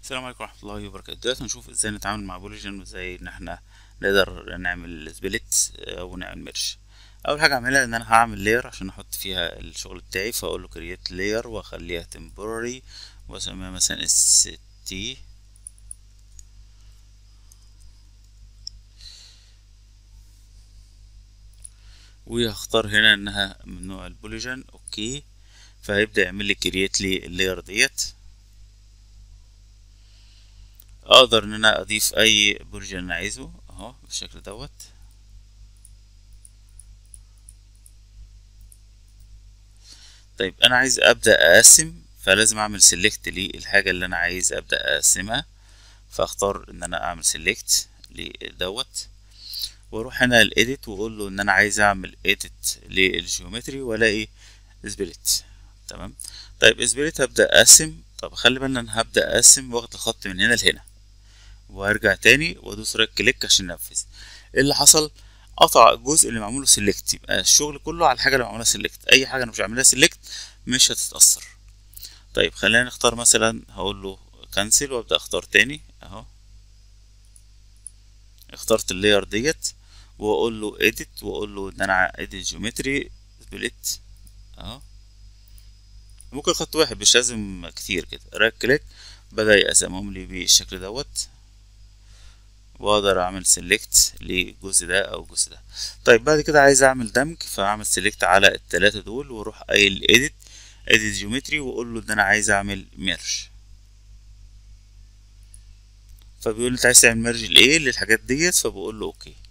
السلام عليكم ورحمة الله وبركاته دلوقتي هنشوف ازاي نتعامل مع بوليجن وازاي ان احنا نقدر نعمل سبليت او نعمل ميرج اول حاجة اعملها ان انا هعمل لاير عشان احط فيها الشغل بتاعي فاقول له كرييت لاير واخليها temporary واسميها مثلا اس تي وهختار هنا انها من نوع البوليجن اوكي فهيبدأ يعمل لي كرييت لي اللاير ديت اقدر ان انا اضيف اي برج انا عايزه اهو بالشكل دوت طيب انا عايز ابدا اقسم فلازم اعمل سيلكت للحاجه اللي انا عايز ابدا اقسمها فاختار ان انا اعمل سيلكت لدوت واروح هنا الايديت واقول له ان انا عايز اعمل ايديت للجيومتري والاقي سبليت تمام طيب سبليت هبدا اقسم طب خلي بالنا انا هبدا اقسم واخد الخط من هنا لهنا وارجع تاني وادوس رايت كليك عشان انفذ ايه اللي حصل قطع الجزء اللي معمول له سيلكت يبقى الشغل كله على الحاجه اللي معمولها سيلكت اي حاجه انا مش عاملها سيلكت مش هتتاثر طيب خلينا نختار مثلا هقول له كنسل وابدا اختار تاني اهو اخترت اللاير ديت واقول له edit واقول له ان انا edit geometry split اهو ممكن خط واحد مش لازم كتير كده رايت كليك بدا يقسمهم لي بالشكل دوت واقدر اعمل سيلكت للجزء ده او الجزء ده طيب بعد كده عايز اعمل دمج فاعمل سيلكت على التلاتة دول واروح قايل edit edit geometry واقول له ان انا عايز اعمل ميرج فبيقول لي انت عايز تعمل ميرج لايه للحاجات ديت فبقول له اوكي